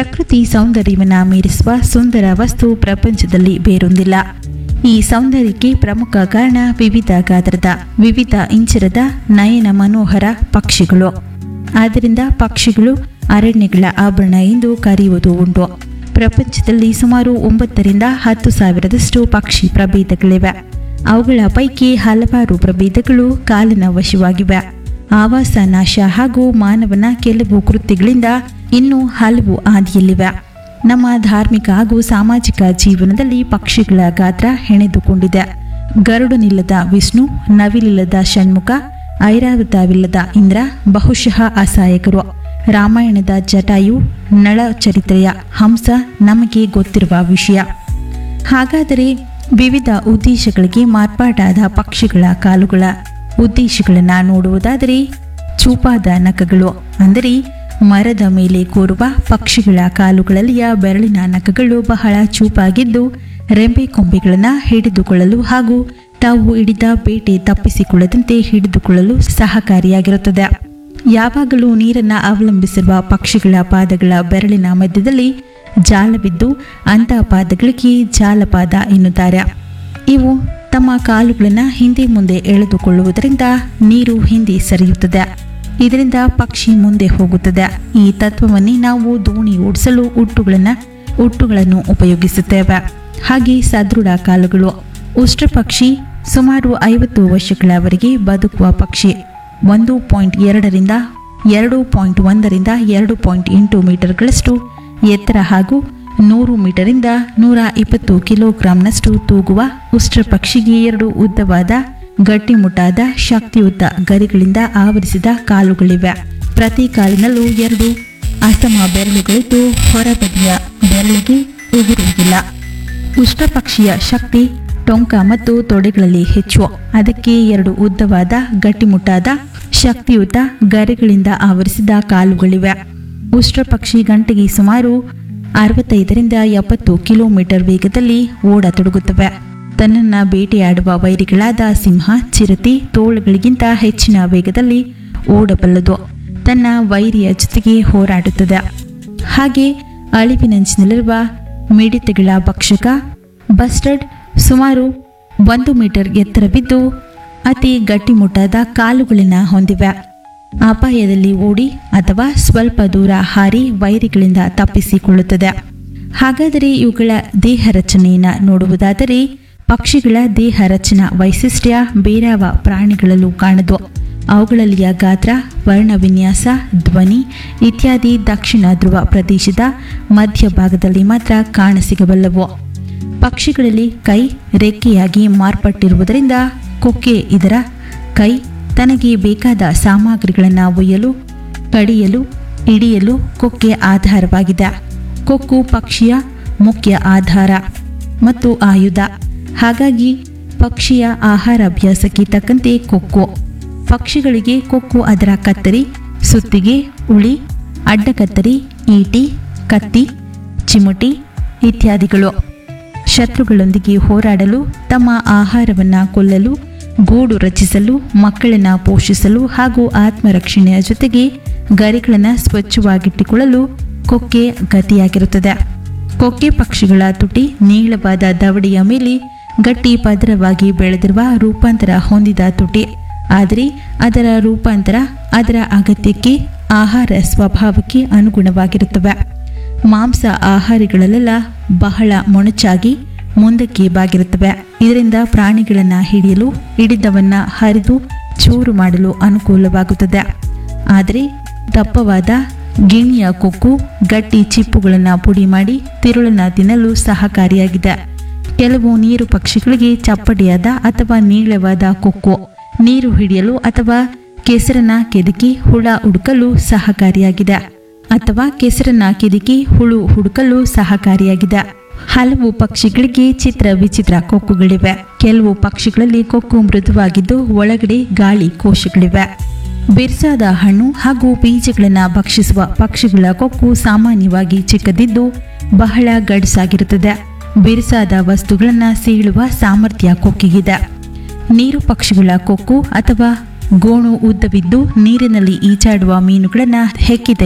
ಪ್ರಕೃತಿ ಸೌಂದರ್ಯವನ್ನ ಮೀರಿಸುವ ಸುಂದರ ವಸ್ತು ಪ್ರಪಂಚದಲ್ಲಿ ಬೇರೊಂದಿಲ್ಲ ಈ ಸೌಂದರ್ಯಕ್ಕೆ ಪ್ರಮುಖ ಕಾರಣ ವಿವಿಧ ಗಾತ್ರದ ವಿವಿಧ ಇಂಚರದ ನಯನ ಮನೋಹರ ಪಕ್ಷಿಗಳು ಆದ್ದರಿಂದ ಪಕ್ಷಿಗಳು ಅರಣ್ಯಗಳ ಆಭರಣ ಎಂದು ಕರೆಯುವುದು ಉಂಟು ಪ್ರಪಂಚದಲ್ಲಿ ಸುಮಾರು ಒಂಬತ್ತರಿಂದ ಹತ್ತು ಸಾವಿರದಷ್ಟು ಪಕ್ಷಿ ಪ್ರಭೇದಗಳಿವೆ ಅವುಗಳ ಪೈಕಿ ಹಲವಾರು ಪ್ರಭೇದಗಳು ಕಾಲಿನ ವಶವಾಗಿವೆ ಆವಾಸ ನಾಶ ಹಾಗೂ ಮಾನವನ ಕೆಲವು ಕೃತ್ಯಗಳಿಂದ ಇನ್ನೂ ಹಲವು ಹಾದಿಯಲ್ಲಿವೆ ನಮ್ಮ ಧಾರ್ಮಿಕ ಹಾಗೂ ಸಾಮಾಜಿಕ ಜೀವನದಲ್ಲಿ ಪಕ್ಷಿಗಳ ಗಾತ್ರ ಹೆಣೆದುಕೊಂಡಿದೆ ಗರುಡನಿಲ್ಲದ ವಿಷ್ಣು ನವಿಲಿಲ್ಲದ ಷಣ್ಮುಖ ಐರಾವತವಿಲ್ಲದ ಇಂದ್ರ ಬಹುಶಃ ಅಸಹಾಯಕರು ರಾಮಾಯಣದ ಜಟಾಯು ನಳ ಚರಿತ್ರೆಯ ಹಂಸ ನಮಗೆ ಗೊತ್ತಿರುವ ವಿಷಯ ಹಾಗಾದರೆ ವಿವಿಧ ಉದ್ದೇಶಗಳಿಗೆ ಮಾರ್ಪಾಟಾದ ಪಕ್ಷಿಗಳ ಕಾಲುಗಳ ಉದ್ದೇಶಗಳನ್ನು ನೋಡುವುದಾದರೆ ಚೂಪಾದ ನಖಗಳು ಅಂದರೆ ಮರದ ಮೇಲೆ ಕೂರುವ ಪಕ್ಷಿಗಳ ಕಾಲುಗಳಲ್ಲಿಯ ಬೆರಳಿನ ನಖಗಳು ಬಹಳ ಚೂಪಾಗಿದ್ದು ರೆಂಬೆ ಕೊಂಬೆಗಳನ್ನು ಹಿಡಿದುಕೊಳ್ಳಲು ಹಾಗೂ ತಾವು ಹಿಡಿದ ಬೇಟೆ ತಪ್ಪಿಸಿಕೊಳ್ಳದಂತೆ ಹಿಡಿದುಕೊಳ್ಳಲು ಸಹಕಾರಿಯಾಗಿರುತ್ತದೆ ಯಾವಾಗಲೂ ನೀರನ್ನು ಅವಲಂಬಿಸಿರುವ ಪಕ್ಷಿಗಳ ಪಾದಗಳ ಬೆರಳಿನ ಮಧ್ಯದಲ್ಲಿ ಜಾಲವಿದ್ದು ಅಂತಹ ಪಾದಗಳಿಗೆ ಜಾಲಪಾದ ಎನ್ನುತ್ತಾರೆ ಇವು ತಮ್ಮ ಕಾಲುಗಳನ್ನು ಹಿಂದೆ ಮುಂದೆ ಎಳೆದುಕೊಳ್ಳುವುದರಿಂದ ನೀರು ಹಿಂದೆ ಸರಿಯುತ್ತದೆ ಇದರಿಂದ ಪಕ್ಷಿ ಮುಂದೆ ಹೋಗುತ್ತದೆ ಈ ತತ್ವವನ್ನೇ ನಾವು ದೋಣಿ ಓಡಿಸಲು ಉಟ್ಟುಗಳನ್ನು ಉಟ್ಟುಗಳನ್ನು ಉಪಯೋಗಿಸುತ್ತೇವೆ ಹಾಗೆ ಸದೃಢ ಕಾಲುಗಳು ಉಷ್ಟ್ರ ಪಕ್ಷಿ ಸುಮಾರು ಐವತ್ತು ವರ್ಷಗಳವರೆಗೆ ಬದುಕುವ ಪಕ್ಷಿ ಒಂದು ಪಾಯಿಂಟ್ ಎರಡರಿಂದ ಎರಡು ಪಾಯಿಂಟ್ ಒಂದರಿಂದ ಎರಡು ಪಾಯಿಂಟ್ ಎಂಟು ಮೀಟರ್ಗಳಷ್ಟು ಎತ್ತರ ಹಾಗೂ ನೂರು ಮೀಟರಿಂದ ನೂರ ಇಪ್ಪತ್ತು ಕಿಲೋಗ್ರಾಂನಷ್ಟು ತೂಗುವ ಉಷ್ಟ್ರ ಪಕ್ಷಿಗೆ ಎರಡು ಉದ್ದವಾದ ಗಟ್ಟಿಮುಟ್ಟಾದ ಶಕ್ತಿಯುತ ಗರಿಗಳಿಂದ ಆವರಿಸಿದ ಕಾಲುಗಳಿವೆ ಪ್ರತಿ ಕಾಲಿನಲ್ಲೂ ಎರಡು ಅಸಮ ಬೆರಳುಗಳಿದ್ದು ಹೊರಬದಿಯ ಬೆರಳಿಗೆ ಉಗುರುವುದಿಲ್ಲ ಉಷ್ಟ್ರ ಪಕ್ಷಿಯ ಶಕ್ತಿ ಟೊಂಕ ಮತ್ತು ತೊಡೆಗಳಲ್ಲಿ ಹೆಚ್ಚು ಅದಕ್ಕೆ ಎರಡು ಉದ್ದವಾದ ಗಟ್ಟಿಮುಟ್ಟಾದ ಶಕ್ತಿಯುತ ಗರಿಗಳಿಂದ ಆವರಿಸಿದ ಕಾಲುಗಳಿವೆ ಉಷ್ಟ್ರ ಪಕ್ಷಿ ಗಂಟೆಗೆ ಸುಮಾರು ಅರವತ್ತೈದರಿಂದ ಎಪ್ಪತ್ತು ಕಿಲೋಮೀಟರ್ ವೇಗದಲ್ಲಿ ಓಡತೊಡಗುತ್ತವೆ ತನ್ನನ್ನು ಬೇಟೆಯಾಡುವ ವೈರಿಗಳಾದ ಸಿಂಹ ಚಿರತೆ ತೋಳುಗಳಿಗಿಂತ ಹೆಚ್ಚಿನ ವೇಗದಲ್ಲಿ ಓಡಬಲ್ಲದು ತನ್ನ ವೈರಿಯ ಜೊತೆಗೆ ಹೋರಾಡುತ್ತದೆ ಹಾಗೆ ಅಳಿವಿನಂಚಿನಲ್ಲಿರುವ ಮಿಡಿತೆಗಳ ಭಕ್ಷಕ ಬಸ್ಟರ್ಡ್ ಸುಮಾರು ಒಂದು ಮೀಟರ್ ಎತ್ತರವಿದ್ದು ಅತಿ ಗಟ್ಟಿಮುಟ್ಟಾದ ಕಾಲುಗಳನ್ನು ಹೊಂದಿವೆ ಅಪಾಯದಲ್ಲಿ ಓಡಿ ಅಥವಾ ಸ್ವಲ್ಪ ದೂರ ಹಾರಿ ವೈರಿಗಳಿಂದ ತಪ್ಪಿಸಿಕೊಳ್ಳುತ್ತದೆ ಹಾಗಾದರೆ ಇವುಗಳ ದೇಹ ರಚನೆಯನ್ನು ನೋಡುವುದಾದರೆ ಪಕ್ಷಿಗಳ ದೇಹ ರಚನಾ ವೈಶಿಷ್ಟ್ಯ ಬೇರಾವ ಪ್ರಾಣಿಗಳಲ್ಲೂ ಕಾಣದು ಅವುಗಳಲ್ಲಿಯ ಗಾತ್ರ ವರ್ಣವಿನ್ಯಾಸ ಧ್ವನಿ ಇತ್ಯಾದಿ ದಕ್ಷಿಣ ಧ್ರುವ ಪ್ರದೇಶದ ಮಧ್ಯಭಾಗದಲ್ಲಿ ಮಾತ್ರ ಕಾಣಸಿಗಬಲ್ಲವು ಪಕ್ಷಿಗಳಲ್ಲಿ ಕೈ ರೆಕ್ಕೆಯಾಗಿ ಮಾರ್ಪಟ್ಟಿರುವುದರಿಂದ ಕೊಕ್ಕೆ ಇದರ ಕೈ ತನಗೆ ಬೇಕಾದ ಸಾಮಗ್ರಿಗಳನ್ನು ಒಯ್ಯಲು ಕಡಿಯಲು ಹಿಡಿಯಲು ಕೊಕ್ಕೆ ಆಧಾರವಾಗಿದೆ ಕೊಕ್ಕು ಪಕ್ಷಿಯ ಮುಖ್ಯ ಆಧಾರ ಮತ್ತು ಆಯುಧ ಹಾಗಾಗಿ ಪಕ್ಷಿಯ ಆಹಾರ ಅಭ್ಯಾಸಕ್ಕೆ ತಕ್ಕಂತೆ ಕೊಕ್ಕು ಪಕ್ಷಿಗಳಿಗೆ ಕೊಕ್ಕು ಅದರ ಕತ್ತರಿ ಸುತ್ತಿಗೆ ಉಳಿ ಅಡ್ಡಕತ್ತರಿ ಈಟಿ ಕತ್ತಿ ಚಿಮುಟಿ ಇತ್ಯಾದಿಗಳು ಶತ್ರುಗಳೊಂದಿಗೆ ಹೋರಾಡಲು ತಮ್ಮ ಆಹಾರವನ್ನು ಕೊಲ್ಲಲು ಗೂಡು ರಚಿಸಲು ಮಕ್ಕಳನ್ನು ಪೋಷಿಸಲು ಹಾಗೂ ಆತ್ಮರಕ್ಷಣೆಯ ಜೊತೆಗೆ ಗರಿಗಳನ್ನು ಸ್ವಚ್ಛವಾಗಿಟ್ಟುಕೊಳ್ಳಲು ಕೊಕ್ಕೆ ಗತಿಯಾಗಿರುತ್ತದೆ ಕೊಕ್ಕೆ ಪಕ್ಷಿಗಳ ತುಟಿ ನೀಳವಾದ ದವಡೆಯ ಮೇಲೆ ಗಟ್ಟಿ ಪದರವಾಗಿ ಬೆಳೆದಿರುವ ರೂಪಾಂತರ ಹೊಂದಿದ ತುಟಿ ಆದರೆ ಅದರ ರೂಪಾಂತರ ಅದರ ಅಗತ್ಯಕ್ಕೆ ಆಹಾರ ಸ್ವಭಾವಕ್ಕೆ ಅನುಗುಣವಾಗಿರುತ್ತವೆ ಮಾಂಸ ಆಹಾರಿಗಳಲ್ಲೆಲ್ಲ ಬಹಳ ಮೊಣಚಾಗಿ ಮುಂದಕ್ಕೆ ಬಾಗಿರುತ್ತವೆ ಇದರಿಂದ ಪ್ರಾಣಿಗಳನ್ನು ಹಿಡಿಯಲು ಹಿಡಿದವನ್ನ ಹರಿದು ಚೂರು ಮಾಡಲು ಅನುಕೂಲವಾಗುತ್ತದೆ ಆದರೆ ದಪ್ಪವಾದ ಗಿಣಿಯ ಕೊಕ್ಕು ಗಟ್ಟಿ ಚಿಪ್ಪುಗಳನ್ನು ಪುಡಿ ಮಾಡಿ ತಿರುಳನ್ನು ತಿನ್ನಲು ಸಹಕಾರಿಯಾಗಿದೆ ಕೆಲವು ನೀರು ಪಕ್ಷಿಗಳಿಗೆ ಚಪ್ಪಟೆಯಾದ ಅಥವಾ ನೀಳವಾದ ಕೊಕ್ಕು ನೀರು ಹಿಡಿಯಲು ಅಥವಾ ಕೆಸರನ್ನ ಕೆದಕಿ ಹುಳ ಹುಡುಕಲು ಸಹಕಾರಿಯಾಗಿದೆ ಅಥವಾ ಕೆಸರನ್ನ ಕೆದಕಿ ಹುಳು ಹುಡುಕಲು ಸಹಕಾರಿಯಾಗಿದೆ ಹಲವು ಪಕ್ಷಿಗಳಿಗೆ ಚಿತ್ರ ವಿಚಿತ್ರ ಕೊಕ್ಕುಗಳಿವೆ ಕೆಲವು ಪಕ್ಷಿಗಳಲ್ಲಿ ಕೊಕ್ಕು ಮೃದುವಾಗಿದ್ದು ಒಳಗಡೆ ಗಾಳಿ ಕೋಶಗಳಿವೆ ಬಿರ್ಸಾದ ಹಣ್ಣು ಹಾಗೂ ಬೀಜಗಳನ್ನು ಭಕ್ಷಿಸುವ ಪಕ್ಷಿಗಳ ಕೊಕ್ಕು ಸಾಮಾನ್ಯವಾಗಿ ಚಿಕ್ಕದಿದ್ದು ಬಹಳ ಗಡುಸಾಗಿರುತ್ತದೆ ಬಿರುಸಾದ ವಸ್ತುಗಳನ್ನು ಸೀಳುವ ಸಾಮರ್ಥ್ಯ ಕೊಕ್ಕಿಗಿದೆ ನೀರು ಪಕ್ಷಿಗಳ ಕೊಕ್ಕು ಅಥವಾ ಗೋಣು ಉದ್ದವಿದ್ದು ನೀರಿನಲ್ಲಿ ಈಜಾಡುವ ಮೀನುಗಳನ್ನು ಹೆಕ್ಕಿ